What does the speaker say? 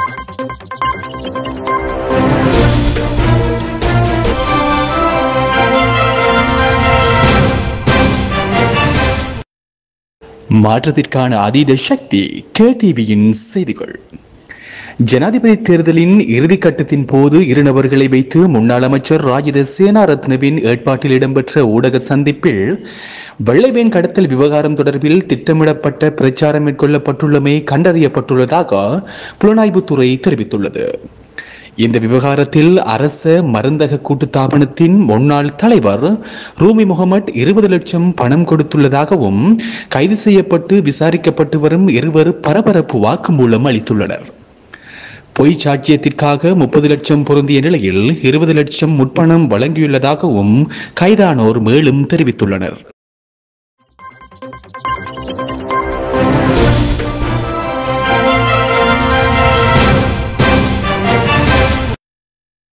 மாற்றத்திற்கான அதீத சக்தி கேடிவியின் செய்திகள் ஜனாதிபதி தேர்தலின் இறுதி கட்டத்தின் போது இரு நபர்களை வைத்து முன்னாள் அமைச்சர் ராஜித சேனாரத்னவின் ஏற்பாட்டில் இடம்பெற்ற ஊடக சந்திப்பில் வெள்ளைவேன் கடத்தல் விவகாரம் தொடர்பில் திட்டமிடப்பட்ட பிரச்சாரம் மேற்கொள்ளப்பட்டுள்ளமை கண்டறியப்பட்டுள்ளதாக புலனாய்வுத்துறை தெரிவித்துள்ளது இந்த விவகாரத்தில் அரச மருந்தக கூட்டுத்தாபனத்தின் முன்னாள் தலைவர் ரூமி முகமட் இருபது லட்சம் பணம் கொடுத்துள்ளதாகவும் கைது செய்யப்பட்டு விசாரிக்கப்பட்டு வரும் இருவர் பரபரப்பு வாக்குமூலம் அளித்துள்ளனர் பொய் சாட்சியத்திற்காக முப்பது லட்சம் பொருந்திய நிலையில் இருபது லட்சம் முற்பணம் வழங்கியுள்ளதாகவும் கைதானோர் மேலும் தெரிவித்துள்ளனர்